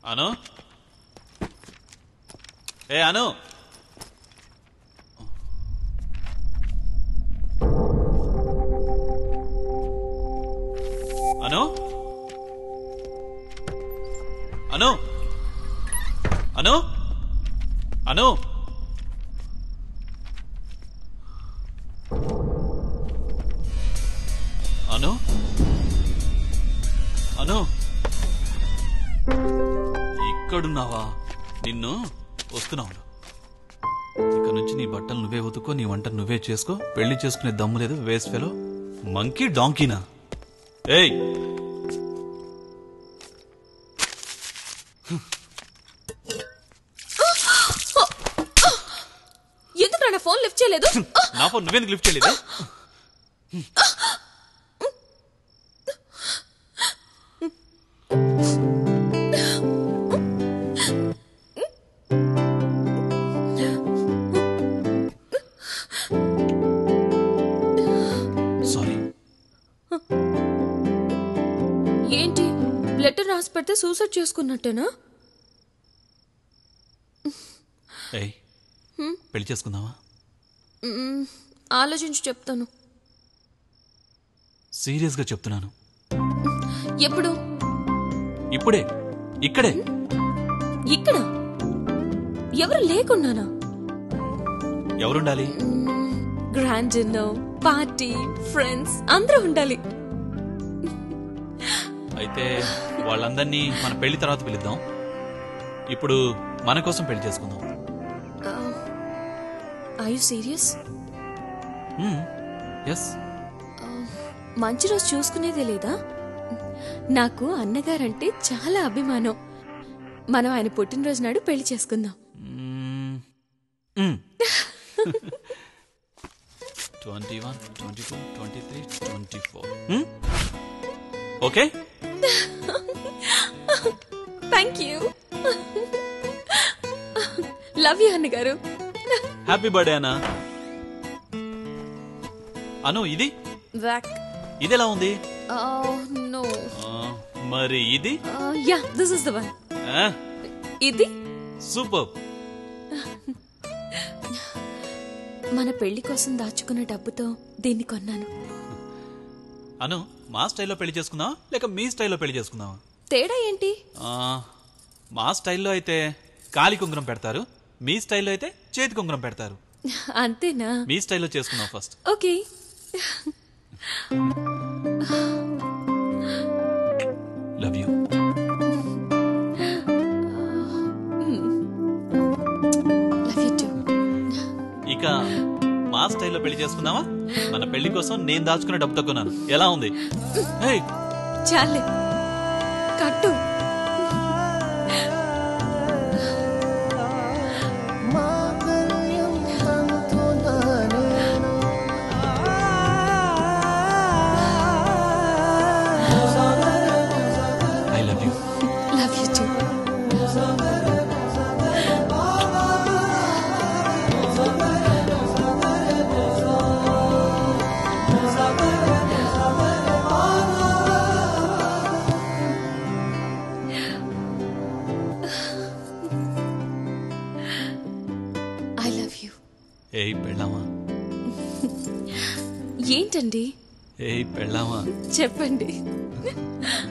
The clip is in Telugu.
అను ఏ అను అను అను అను అను అను అను ఇక్కడున్నావా నిన్ను వస్తున్నావు ఇక నుంచి నీ బట్టలు నువ్వే ఉతుకో నీ వంట నువ్వే చేసుకో పెళ్లి చేసుకునే దమ్ము లేదు వేస్ట్ ఫెలో మంకీ డాంకీనా ఏయ్ ఎందుకు నా ఫోన్ లిఫ్ట్ చేయలేదు నా ఫోన్ నువ్వెందుకు లిఫ్ట్ చేయలేదు సారీ ఏంటి లెటర్ రాసి పెడితే సూసైడ్ చేసుకున్నట్టేనా ఏయ్ పెళ్లి చేసుకుందామా మ్మ్, ఆలోచించి చెప్తాను సీరియస్గా చెప్తున్నాను ఎప్పుడు ఇప్పుడే ఇక్కడే ఇక్కడ ఎవరు లేకున్నానా ఎవరుండాలి గ్రాండ్ డిన్నర్ పార్టీ ఫ్రెండ్స్ అందరూ ఉండాలి అయితే వాళ్ళందరినీ మన పెళ్లి తర్వాత పిలుద్దాం ఇప్పుడు మన కోసం పెళ్లి చేసుకుందాం ఐ యు సీరియస్ ఎస్ మంచి రోజు చూసుకునేదే లేదా నాకు అన్నగారంటే చాలా అభిమానం మనం ఆయన పుట్టినరోజు నాడు పెళ్లి చేసుకుందాం twenty one twenty two twenty three twenty four okay thank you love you అన్నగారు హ్యాపీ బర్త్డే అన్నా అను ఇది బ్యాక్ ఇది ఎలా ఉంది నో ఆ, మరి ఇది yeah this is the one ఆ, ఇది సూపర్ మన పెళ్లి కోసం దాచుకున్న డబ్బుతో దీన్ని కొన్నాను అను మా స్టైల్లో పెళ్లి చేసుకుందాం లేక మీ స్టైల్లో పెళ్లి చేసుకుందామా తేడా ఏంటి ఆ, మా స్టైల్లో అయితే కాలి కుంకురం పెడతారు మీ స్టైల్లో అయితే చేతి కుంకురం పెడతారు అంతేనా మీ స్టైల్లో చేసుకుందాం first okay love you love you too ఇక మా స్టైల్లో పెళ్లి చేసుకుందామా మన పెళ్లి కోసం నేను దాచుకునే డబ్బుతో కొన్నాను ఎలా ఉంది ఏయ్, చాలే కట్టు I love you love you too I love you ఏయ్ పెళ్ళామా ఏంటండి ఏయ్ పెళ్ళామా చెప్పండి